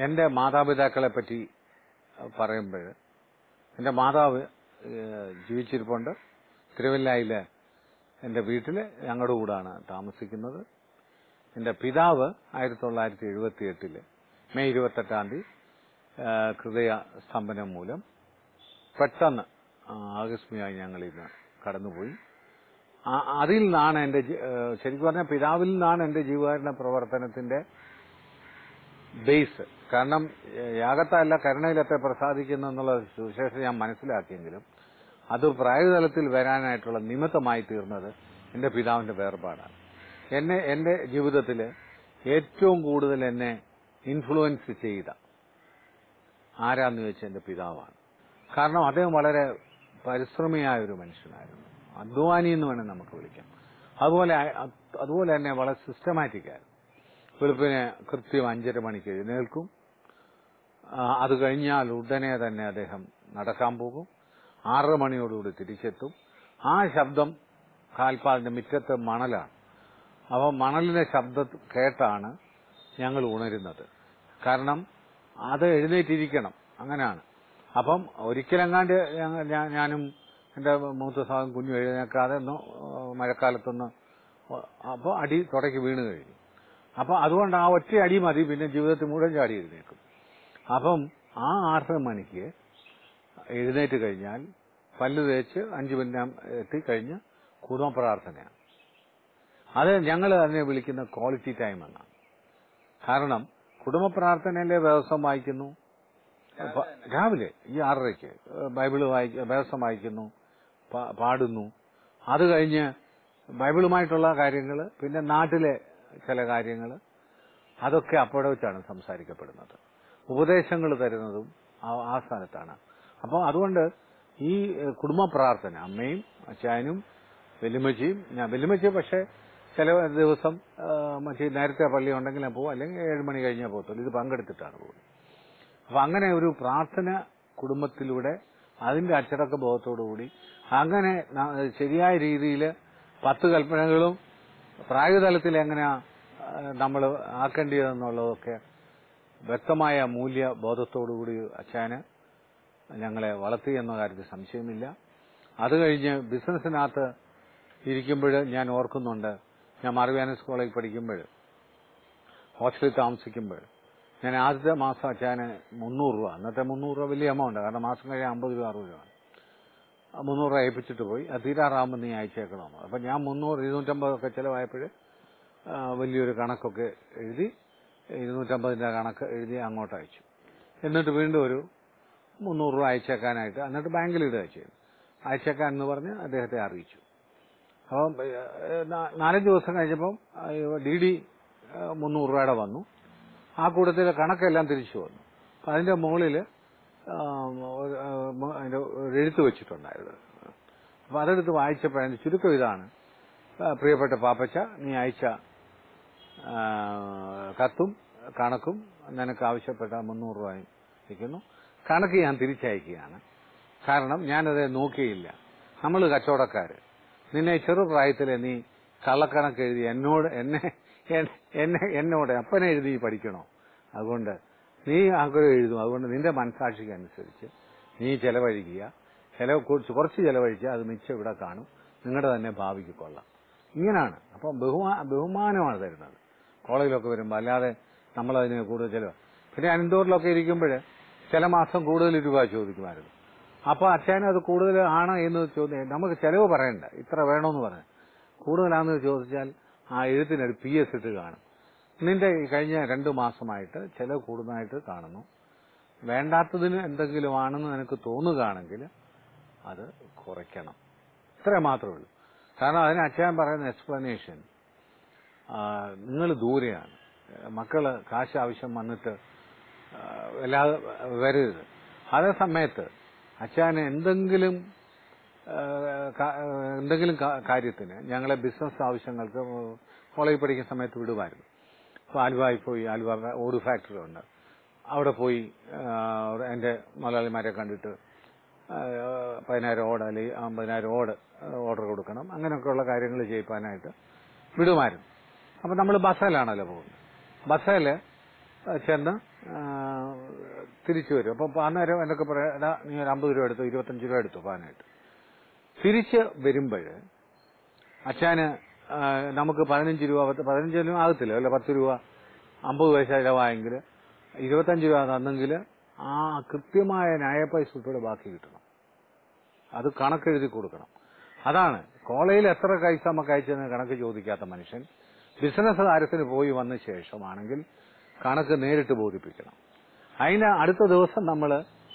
എന്റെ മാതാപിതാക്കളെ പറ്റി പറയുമ്പോൾ എന്റെ മാതാവ് ഏഹ്, ജീവിച്ചിരിപ്പുണ്ട് തിരുവല്ലായിലെ എന്റെ വീട്ടില് ഞങ്ങളുടെ കൂടാണ് താമസിക്കുന്നത് എന്റെ പിതാവ് ആയിരത്തി തൊള്ളായിരത്തി എഴുപത്തി എട്ടില് മെയ് ഇരുപത്തെട്ടാം തീയതി ഏഹ്, ഹൃദയ സ്തംഭനം മൂലം പെട്ടെന്ന് ആ, ആകസ്മികമായി ഞങ്ങൾ ഇന്ന് കടന്നുപോയി ആ- അതിൽ നിന്നാണ് എന്റെ ജി- ഏഹ്, ശരിക്കും പറഞ്ഞാൽ പിതാവിൽ നിന്നാണ് എന്റെ ജീവകാരുണ്യ പ്രവർത്തനത്തിന്റെ ബേസ് കാരണം ഏഹ്, യാഗത്തല്ല കരുണയിലത്തെ പ്രസാദിക്കുന്നു എന്നുള്ള സുവിശേഷം ഞാൻ മനസ്സിലാക്കിയെങ്കിലും അത് പ്രായതലത്തിൽ വരാനായിട്ടുള്ള നിമിത്തമായി തീർന്നത് എന്റെ പിതാവിന്റെ വേർപാടാണ് എന്നെ എന്റെ ജീവിതത്തിൽ ഏറ്റവും കൂടുതൽ എന്നെ ഇൻഫ്ലുവൻസ് ചെയ്ത ആരാന്ന് ചോദിച്ചാൽ എന്റെ പിതാവാണ് കാരണം അദ്ദേഹം വളരെ പരിശ്രമിയായ ഒരു മനുഷ്യനായിരുന്നു അധ്വാനി എന്ന് വേണം നമുക്ക് വിളിക്കാം അതുപോലെ അ- അതുപോലെ തന്നെ വളരെ സിസ്റ്റമാറ്റിക് ആയിരുന്നു വെളുപ്പിന് കൃത്യം അഞ്ചര മണിക്ക് എഴുന്നേൽക്കും ആ, അത് കഴിഞ്ഞാൽ ഉടനെ തന്നെ അദ്ദേഹം നടക്കാൻ പോകും ആറര മണിയോടുകൂടി തിരിച്ചെത്തും ആ ശബ്ദം കാൽപ്പാലിന്റെ മുറ്റത്ത് മണലാണ് അപ്പൊ മണലിന്റെ ശബ്ദം കേട്ടാണ് ഞങ്ങൾ ഉണരുന്നത് കാരണം അത് എഴുന്നേറ്റിരിക്കണം അങ്ങനെയാണ് അപ്പം ഒരിക്കലെങ്ങാണ്ട് ഞങ്ങ- ഞാ- ഞാനും എന്റെ മൂത്ത സഹോദരൻ കുഞ്ഞു എഴുന്നേക്കാതെ ഒന്ന് മഴക്കാലത്തൊന്ന് അപ്പോൾ അടി തുടക്കി വീണ് കഴിഞ്ഞു അപ്പൊ അതുകൊണ്ട് ആ ഒറ്റ അടി മതി പിന്നെ ജീവിതത്തിൽ മുഴുവൻ ചാടി എഴുന്നേക്കും അപ്പം ആ ആറര മണിക്ക് എഴുന്നേറ്റ് കഴിഞ്ഞാൽ പല്ല് തേച്ച് അഞ്ചു മിനിറ്റ് എത്തിക്കഴിഞ്ഞ് കുടുംബ പ്രാർത്ഥനയാണ് അത് ഞങ്ങൾ അതിനെ വിളിക്കുന്ന ക്വാളിറ്റി ടൈം എന്നാണ് കാരണം കുടുംബ പ്രാർത്ഥനയിലെ ദിവസം വായിക്കുന്നു പ- രാവിലെ ഈ ആറരയ്ക്ക് ബൈബിള് വായിക്ക ദിവസം വായിക്കുന്നു പാ- പാടുന്നു അത് കഴിഞ്ഞ് ബൈബിളുമായിട്ടുള്ള കാര്യങ്ങൾ പിന്നെ നാട്ടിലെ ചില കാര്യങ്ങൾ അതൊക്കെ അപ്പോഴെ വെച്ചാണ് സംസാരിക്കപ്പെടുന്നത് ഉപദേശങ്ങൾ തരുന്നതും ആ- ആ സ്ഥാനത്താണ് അപ്പോൾ അതുകൊണ്ട് ഈ ഏഹ്, കുടുംബ പ്രാർത്ഥന അമ്മയും അച്ചായനും വെല്ലുമ്മച്ചിയും ഞാൻ വെല്ലുമ്മച്ചി പക്ഷേ ചില ദിവസം ഏഹ്, മറ്റേ നേരത്തെ പള്ളി ഉണ്ടെങ്കിൽ ഞാൻ പോകും അല്ലെങ്കിൽ ഏഴ് മണി കഴിഞ്ഞാൽ പോകത്തുള്ളൂ ഇത് പങ്കെടുത്തിട്ടാണ് പോകുന്നത് അപ്പൊ അങ്ങനെ ഒരു പ്രാർത്ഥന കുടുംബത്തിലൂടെ അതിന്റെ അച്ചടക്ക ബോധത്തോടുകൂടി അങ്ങനെ ന- ശരിയായ രീതിയിൽ പത്ത് കൽപ്പനകളും പ്രായതലത്തിൽ എങ്ങനെയാ നമ്മൾ ആക്കേണ്ടതെന്നുള്ളതൊക്കെ വ്യക്തമായ മൂല്യ ബോധത്തോടുകൂടി അച്ഛന് ഞങ്ങളെ വളർത്തി എന്ന കാര്യത്തിൽ സംശയമില്ല അത് കഴിഞ്ഞ് ബിസിനസ്സിനകത്ത് ഇരിക്കുമ്പോൾ ഞാൻ ഓർക്കുന്നുണ്ട് ഞാൻ മറിവാനസ് കോളേജ് പഠിക്കുമ്പോൾ ഹോസ്റ്റലിൽ താമസിക്കുമ്പോൾ ഞാൻ ആദ്യത്തെ മാസം അച്ഛന് മുന്നൂറ് രൂപ അന്നത്തെ മുന്നൂറ് രൂപ വലിയ എമൗണ്ട് കാരണം മാസം കഴിയാൻ അമ്പത് രൂപ അറുപത് രൂപ ആ മുന്നൂറ് രൂപ ഏൽപ്പിച്ചിട്ട് പോയി അത് തീരാറാകുമ്പോൾ നീ അയച്ചേക്കണം അപ്പൊ ഞാൻ മുന്നൂറ് ഇരുന്നൂറ്റമ്പതൊക്കെ ചിലവായപ്പോൾ വലിയൊരു കണക്കൊക്കെ എഴുതി ഇരുന്നൂറ്റമ്പതിന്റെ കണക്ക് എഴുതി അങ്ങോട്ട് അയച്ചു എന്നിട്ട് വീണ്ടും ഒരു മുന്നൂറ് രൂപ അയച്ചേക്കാനായിട്ട് എന്നിട്ട് ബാങ്കിൽ ഇടുക ചെയ്തു അയച്ചേക്കാൻ എന്ന് പറഞ്ഞ് അദ്ദേഹത്തെ അറിയിച്ചു അപ്പം ഏഹ്, നാ- നാലഞ്ച് ദിവസം കഴിഞ്ഞപ്പം ഡി ഡി മുന്നൂറ് രൂപയുടെ വന്നു ആ കൂട്ടത്തിലെ കണക്കെല്ലാം തിരിച്ചു വന്നു അപ്പൊ അതിന്റെ മുകളിൽ അതിന്റെ ഒരു എഴുത്ത് വെച്ചിട്ടുണ്ടായിരുന്നു അപ്പൊ അതെടുത്ത് വായിച്ചപ്പോഴതിന്റെ ചുരുക്കം ഇതാണ് ആ, പ്രിയപ്പെട്ട പാപ്പച്ച നീ അയച്ച ആ, കത്തും കണക്കും നിനക്ക് ആവശ്യപ്പെട്ട മുന്നൂറ് രൂപയും ഇരിക്കുന്നു കണക്ക് ഞാൻ തിരിച്ചയക്കുകയാണ് കാരണം ഞാനത് നോക്കിയില്ല നമ്മൾ കച്ചവടക്കാര് നിന്നെ ചെറുപ്രായത്തിലെ നീ കള്ളക്കണക്ക് എഴുതി എന്നോട് എന്നെ എൻ- എന്നെ എന്നോട് അപ്പനെ എഴുതി പഠിക്കണോ അതുകൊണ്ട് നീ ആഗ്രഹം എഴുതും അതുകൊണ്ട് നിന്റെ മനസാക്ഷിക്ക് അനുസരിച്ച് നീ ചെലവഴിക്കുക ചെലവ് കുറച്ച് കുറച്ച് ചെലവഴിക്കുക അത് മിച്ചം ഇവിടെ കാണും നിങ്ങളുടെ തന്നെ ഭാവിക്ക് കൊള്ളാം ഇങ്ങനാണ് അപ്പം ബഹുമാ ബഹുമാനമാണ് തരുന്നത് കോളേജിലൊക്കെ വരുമ്പോൾ അല്ലാതെ നമ്മളതിന് കൂടുതൽ ചെലവ് പിന്നെ അനന്തൂരിലൊക്കെ ഇരിക്കുമ്പോൾ ചില മാസം കൂടുതൽ രൂപ ചോദിക്കുമായിരുന്നു അപ്പൊ അച്ഛനും അത് കൂടുതൽ ആണ് എന്ന് ചോദ്യം നമുക്ക് ചെലവ് പറയണ്ട ഇത്ര വേണമെന്ന് പറയാം കൂടുതലാണെന്ന് ചോദിച്ചാൽ ആ എഴുത്തിനൊരു പി എസ് ഇട്ട് കാണും നിന്റെ ഈ കഴിഞ്ഞ രണ്ടു മാസമായിട്ട് ചെലവ് കൂടുന്നതായിട്ട് കാണുന്നു വേണ്ടാത്തതിന് എന്തെങ്കിലും ആണെന്ന് നിനക്ക് തോന്നുകയാണെങ്കിൽ അത് കുറയ്ക്കണം ഇത്ര മാത്രമേ ഉള്ളൂ കാരണം അതിന് അച്ഛൻ പറയുന്ന എക്സ്പ്ലനേഷൻ നിങ്ങൾ ദൂരെയാണ് മക്കള് കാശ് ആവശ്യം വന്നിട്ട് ആ, വല്ലാതെ വരരുത് അതേ സമയത്ത് അച്ഛന് എന്തെങ്കിലും ആ, കാ- എന്തെങ്കിലും കാ- കാര്യത്തിന് ഞങ്ങളെ ബിസിനസ് ആവശ്യങ്ങൾക്ക് കോളേജിൽ പഠിക്കുന്ന സമയത്ത് വിടുമായിരുന്നു അപ്പൊ ആലുവായി പോയി ആലുവ ഓട് ഫാക്ടറി ഉണ്ട് അവിടെ പോയി ആ, എന്റെ മലയാളിമാരെ കണ്ടിട്ട് ആ, പതിനായിരം ഓട് അല്ലെങ്കിൽ അമ്പതിനായിരം ഓട് ഓർഡർ കൊടുക്കണം അങ്ങനെയൊക്കെയുള്ള കാര്യങ്ങൾ ചെയ്യിപ്പാനായിട്ട് വിടുമായിരുന്നു അപ്പൊ നമ്മൾ ബസ്സിലാണല്ലോ പോകുന്നത് ബസ്സില് ആ, ചെന്ന് ആ, തിരിച്ചു വരും അപ്പം അന്നേരം എന്നൊക്കെ പറയാം എടാ നീ ഒരു അമ്പത് രൂപ എടുത്തു ഇരുപത്തഞ്ച് രൂപ എടുത്തു പാനായിട്ട് തിരിച്ച് വരുമ്പോൾ അച്ഛന് ആ, നമുക്ക് പതിനഞ്ച് രൂപ പത്ത് പതിനഞ്ച് രൂപ ആകത്തില്ല അല്ല പത്ത് രൂപ അമ്പത് പൈസ ചിലവായെങ്കിൽ ഇരുപത്തഞ്ച് രൂപ തന്നെങ്കിൽ ആ കൃത്യമായ ന്യായ പൈസ ഉൾപ്പെടെ ബാക്കി കിട്ടണം അത് കണക്കെഴുതി കൊടുക്കണം അതാണ് കോളേജിൽ എത്ര പൈസ നമുക്ക് അയച്ചെന്ന് കണക്ക് ചോദിക്കാത്ത മനുഷ്യൻ ബിസിനസ് കാര്യത്തിന് പോയി വന്ന ശേഷമാണെങ്കിൽ കണക്ക് നേരിട്ട് ബോധിപ്പിക്കണം അതിന് അടുത്ത ദിവസം നമ്മൾ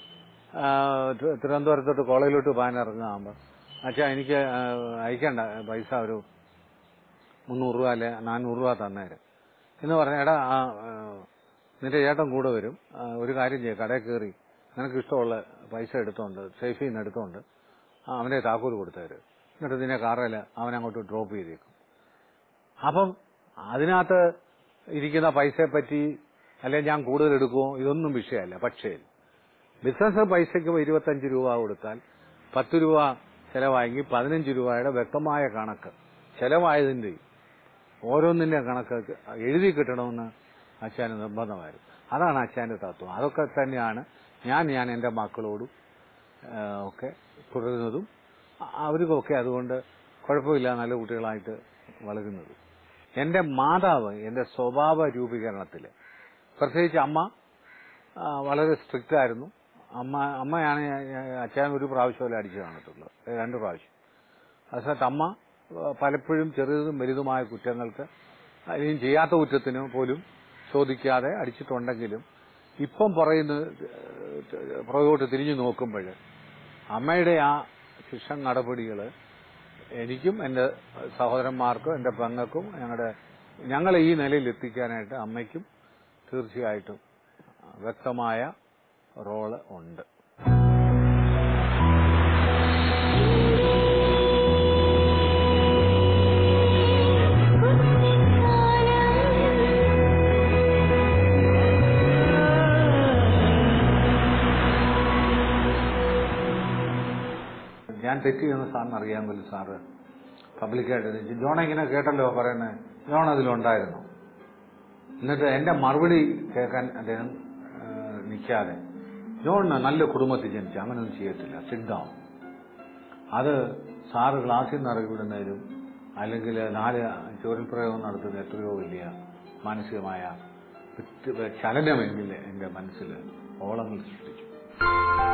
തിരുവനന്തപുരത്തോട്ട് കോളേജിലോട്ട് പോകാൻ ഇറങ്ങുമ്പോൾ അച്ഛാ എനിക്ക് ആ, അയക്കണ്ട പൈസ ഒരു മുന്നൂറ് രൂപ അല്ലെ നാനൂറ് രൂപ തന്നേര് എന്ന് പറഞ്ഞ എടാ ആ, ആ, നിന്റെ ചേട്ടൻ കൂടെ വരും ആ, ഒരു കാര്യം ചെയ്യ കടയിൽ കയറി നിനക്ക് ഇഷ്ടമുള്ള പൈസ എടുത്തോണ്ട് സേഫിൽ നിന്ന് എടുത്തോണ്ട് ആ, അവന്റെ താക്കോൽ കൊടുത്തേര് എന്നിട്ട് നിന്നെ കാറിൽ അവൻ അങ്ങോട്ട് ഡ്രോപ്പ് ചെയ്തേക്കും അപ്പം അതിനകത്ത് ഇരിക്കുന്ന പൈസയെ പറ്റി അല്ലെങ്കിൽ ഞാൻ കൂടുതൽ എടുക്കുമോ ഇതൊന്നും വിഷയമല്ല പക്ഷേ ബിസിനസ് പൈസയ്ക്ക് ഇരുപത്തഞ്ച് രൂപ കൊടുത്താൽ പത്ത് രൂപ ചെലവായെങ്കിൽ പതിനഞ്ച് രൂപയുടെ വ്യക്തമായ കണക്ക് ചെലവായതിന്റെ ഓരോന്നിന്റെ കണക്ക് എഴുതി കിട്ടണമെന്ന് അച്ഛന് നിർബന്ധമായിരുന്നു അതാണ് അച്ഛന്റെ തത്വം അതൊക്കെ തന്നെയാണ് ഞാൻ ഞാൻ എന്റെ മക്കളോടും ആ, ഒക്കെ തുടരുന്നതും അ- അവർക്കൊക്കെ അതുകൊണ്ട് കുഴപ്പമില്ല നല്ല കുട്ടികളായിട്ട് വളരുന്നത് എന്റെ മാതാവ് എന്റെ സ്വഭാവ രൂപീകരണത്തിൽ പ്രത്യേകിച്ച് അമ്മ ആ, വളരെ സ്ട്രിക്റ്റ് ആയിരുന്നു അമ്മ അമ്മയാണ് അച്ഛൻ ഒരു പ്രാവശ്യമല്ലേ അടിച്ചു കാണത്തുള്ളൂ ഏ, രണ്ട് പ്രാവശ്യം അതേസമയത്ത് അമ്മ ആ, പലപ്പോഴും ചെറുതും വലുതുമായ കുറ്റങ്ങൾക്ക് ഇനിയും ചെയ്യാത്ത കുറ്റത്തിന് പോലും ചോദിക്കാതെ അടിച്ചിട്ടുണ്ടെങ്കിലും ഇപ്പം പറയുന്ന പുറകോട്ട് തിരിഞ്ഞു നോക്കുമ്പോൾ അമ്മയുടെ ആ ശിക്ഷ നടപടികൾ എനിക്കും എന്റെ സഹോദരന്മാർക്കും എന്റെ പെങ്ങൾക്കും ഞങ്ങളുടെ ഞങ്ങളെ ഈ നിലയിൽ എത്തിക്കാനായിട്ട് അമ്മയ്ക്കും തീർച്ചയായിട്ടും വ്യക്തമായ റോള് ഉണ്ട് ഞാൻ തെറ്റ് ചെയ്യുന്ന സാറിന് അറിയാമെങ്കിൽ സാറ് പബ്ലിക്കായിട്ട് ചോദിച്ചു, ജോൺ ഇങ്ങനെ കേട്ടല്ലോ പറയുന്നത് ജോൺ അതിലുണ്ടായിരുന്നു എന്നിട്ട് എന്റെ മറുപടി കേൾക്കാൻ അദ്ദേഹം നിൽക്കാതെ ജോൺ നല്ല കുടുംബത്തിൽ ജനിച്ചു അങ്ങനെയൊന്നും ചെയ്യത്തില്ല സിദ്ധാവും അത് സാറ് ക്ലാസ്സിൽ നിന്ന് ഇറങ്ങി വിടുന്നതിലും അല്ലെങ്കിൽ നാല് ചോരൽ പ്രയോഗം നടത്തുന്ന എത്രയോ വലിയ മാനസികമായ വ്യക്തി- ചലനമെങ്കിൽ എന്റെ മനസ്സിൽ ഓളങ്ങൾ സൃഷ്ടിച്ചു